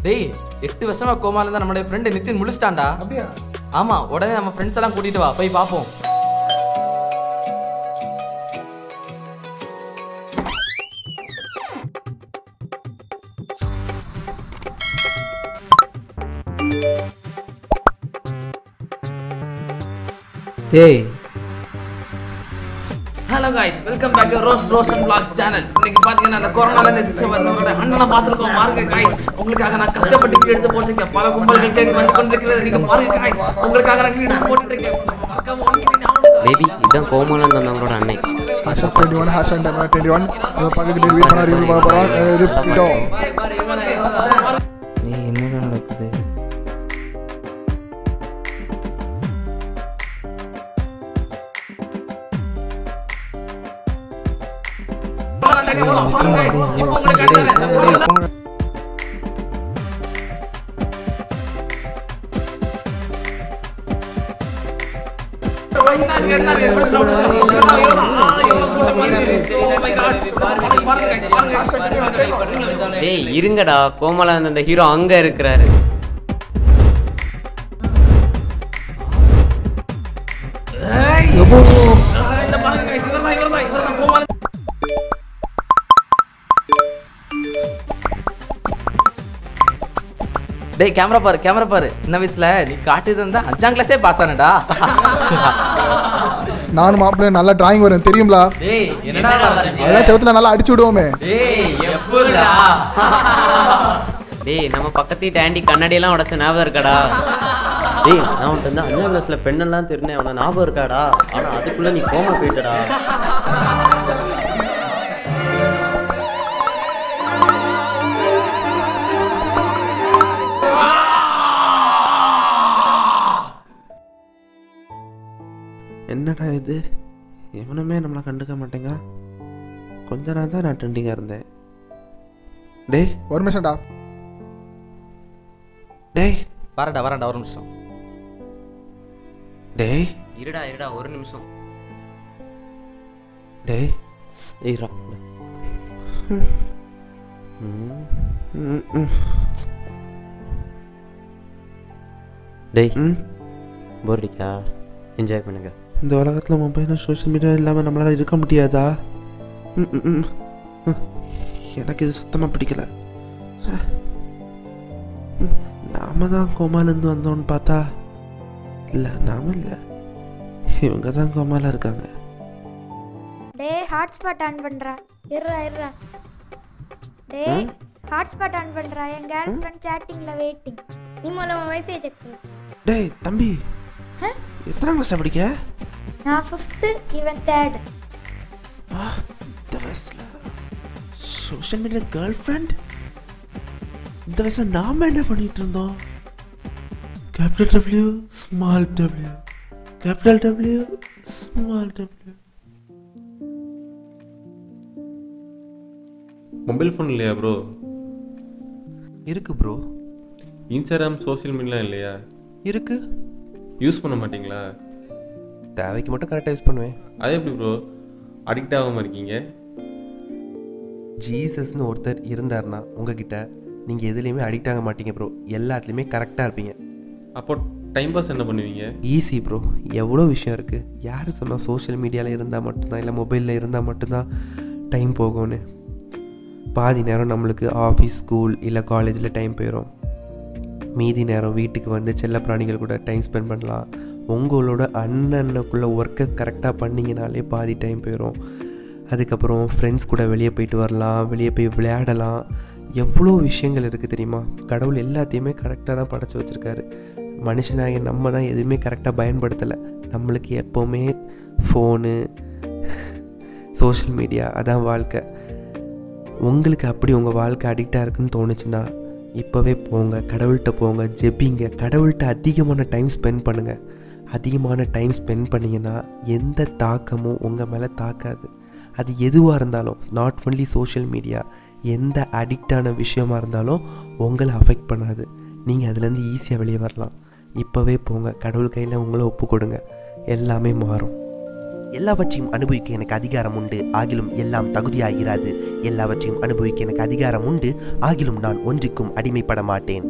டேய் எட்டு வருஷமா கோமால இருந்தா நம்மளுடைய ஃப்ரெண்டு நிதின் முடிச்சிட்டான்டா அப்படியா ஆமா உடனே நம்ம ஃப்ரெண்ட்ஸ் எல்லாம் கூட்டிட்டு வா போய் பாப்போம் டேய் hello guys welcome back to Rose Rose and blogs channel இன்னைக்கு பாத்தீங்கன்னா அந்த கொரோனால இருந்து எதிர்த்து வந்தவங்களோட அண்ணனை பார்த்துருக்கோம் பாருங்க காய்ஸ் உங்களுக்காக நான் கஷ்டப்பட்டு வீடியோ எடுத்து போட்டிருக்கேன் பல கும்பல்கள் தேடி வந்து கொண்டிருக்கிறது நீங்க பாருங்க காய்ஸ் உங்களுக்காக நான் வீடியோ போட்டுட்டு இருக்கேன் மறக்காம once நீங்க download பேபி இதுதான் கோமாளம் தந்தவங்களோட அன்னை hash twenty one hash twenty one பக்கத்து ரிவ்யூ பண்ண ரிவ்யூ பார்க்க போகிறோம் ரிப்பீட்டோ ஏய் என்னடா நடக்குது பாருங்க guys. இப்போ உங்களுக்கு காட்டுறேன். டேய் இருங்கடா கோமாளம் அந்த ஹீரோ அங்க இருக்கிறாரு டேய் கேமரா பாரு கேமரா பாரு சின்ன வயசுல நீ காட்டுது இருந்தா அஞ்சாம் கிளாஸே பாஸ் ஆனடா நானும் மாப்பிள்ளை நல்லா டிராயிங் வரும் தெரியுங்களா டேய் என்னடா வரைஞ்ச? அதெல்லாம் செவத்துல நல்லா அடிச்சு விடுவோமே டேய் எப்படிடா டேய் நம்ம பக்கத்து டேண்டி கண்ணாடியெல்லாம் உடச்ச ஞாபகம் இருக்காடா டேய் நான் உன்ட்ட வந்து அஞ்சாம் கிளாஸ்ல பெண்ணெல்லாம் தெரிஞ்சேன் அவனை ஞாபகம் இருக்காடா ஆனா அதுக்குள்ள நீ கோமா போயிட்டடா என்னடா இது எவனுமே நம்மளை கண்டுக்க மாட்டேங்க கொஞ்ச நேரம் தான் நான் ட்ரெண்டிங்காக இருந்தேன் டேய் ஒரு நிமிஷம்டா டேய் வரடா வரடா ஒரு நிமிஷம் டேய் இருடா இருடா ஒரு நிமிஷம் டேய் இருடா டேய் ம் போர் அடிக்கா என்ஜாய் பண்ணுங்க இந்த உலகத்தில் மொபைலும் சோஷியல் மீடியா இல்லாமல் நம்மளால் இருக்க முடியாதா ம், ம், ம். ம். எனக்கு இது சுத்தமாக பிடிக்கல ம், நாம தான் கோமாலேருந்து வந்தோன்னு பார்த்தா இல்லை நாம இல்லை இவங்க தான் கோமால இருக்காங்க டேய் ஹாட்ஸ்பாட் ஆன் பண்றா இருடா இருடா டேய் ஹாட்ஸ்பாட் ஆன் பண்றா என் கேர்ள் ஃப்ரெண்ட் சேட்டிங்ல வெயிட்டிங் நீ முதல்ல உன் வைஃபை செக் பண்ணு டேய் தம்பி எத்தனை கிளாஸ் படிக்க நான் ஃபிஃப்த்து இவன் தேர்டு இந்த வயசில் சோஷியல் மீடியா கேர்ள் ஃப்ரெண்ட் இந்த வயசில் நாம என்ன பண்ணிட்டு இருந்தோம் capital W small W capital W small W mobile phone இல்லையா ப்ரோ இருக்கு ப்ரோ இன்ஸ்டாகிராம் சோஷியல் மீடியாலாம் இல்லையா இருக்கு யூஸ் பண்ண மாட்டீங்களா தேவைக்கு மட்டும் கரெக்டாக யூஸ் பண்ணுவேன் அது எப்படி ப்ரோ அடிக்ட் ஆகாமல் இருக்கீங்க ஜீசஸ்னு ஒருத்தர் இருந்தார்னா உங்ககிட்ட நீங்கள் எதுலேயுமே அடிக்ட் ஆக மாட்டீங்க ப்ரோ எல்லாத்துலேயுமே கரெக்டாக இருப்பீங்க அப்போ டைம் பாஸ் என்ன பண்ணுவீங்க ஈஸி ப்ரோ எவ்வளோ விஷயம் இருக்குது யார் சொன்னால் சோஷியல் மீடியாவில் இருந்தால் மட்டும்தான் இல்லை மொபைலில் இருந்தால் மட்டும்தான் டைம் போகும்னு பாதி நேரம் நம்மளுக்கு ஆஃபீஸ் ஸ்கூல் இல்லை காலேஜில் டைம் போயிடும் மீதி நேரம் வீட்டுக்கு வந்து செல்ல பிராணிகள் கூட டைம் ஸ்பெண்ட் பண்ணலாம் உங்களோட அண்ணனுக்குள்ள ஒர்க்கை கரெக்டாக பண்ணிங்கனாலே பாதி டைம் போயிடும் அதுக்கப்புறம் ஃப்ரெண்ட்ஸ் கூட வெளியே போயிட்டு வரலாம் வெளியே போய் விளையாடலாம் எவ்வளோ விஷயங்கள் இருக்குது தெரியுமா கடவுள் எல்லாத்தையுமே கரெக்டாக தான் படைச்சி வச்சுருக்காரு மனுஷனாகிய நம்ம தான் எதுவுமே கரெக்டாக பயன்படுத்தலை நம்மளுக்கு எப்போவுமே ஃபோனு சோஷியல் மீடியா அதான் வாழ்க்கை உங்களுக்கு அப்படி உங்கள் வாழ்க்கை அடிக்டாக இருக்குன்னு தோணுச்சுன்னா இப்போவே போங்க கடவுள்கிட்ட போங்க ஜெபிங்க கடவுள்கிட்ட அதிகமான டைம் ஸ்பெண்ட் பண்ணுங்கள் அதிகமான டைம் ஸ்பெண்ட் பண்ணிங்கன்னா எந்த தாக்கமும் உங்கள் மேலே தாக்காது அது எதுவாக இருந்தாலும் நாட் ஒன்லி சோஷியல் மீடியா எந்த அடிக்டான விஷயமா இருந்தாலும் உங்களை அஃபெக்ட் பண்ணாது நீங்கள் அதுலேருந்து ஈஸியாக வெளியே வரலாம் இப்போவே போங்க கடவுள் கையில் உங்களை ஒப்பு கொடுங்க எல்லாமே மாறும் எல்லாவற்றையும் அனுபவிக்க எனக்கு அதிகாரம் உண்டு ஆகிலும் எல்லாம் தகுதியாகிறாது எல்லாவற்றையும் அனுபவிக்க எனக்கு அதிகாரம் உண்டு ஆகிலும் நான் ஒன்றுக்கும் அடிமைப்பட மாட்டேன்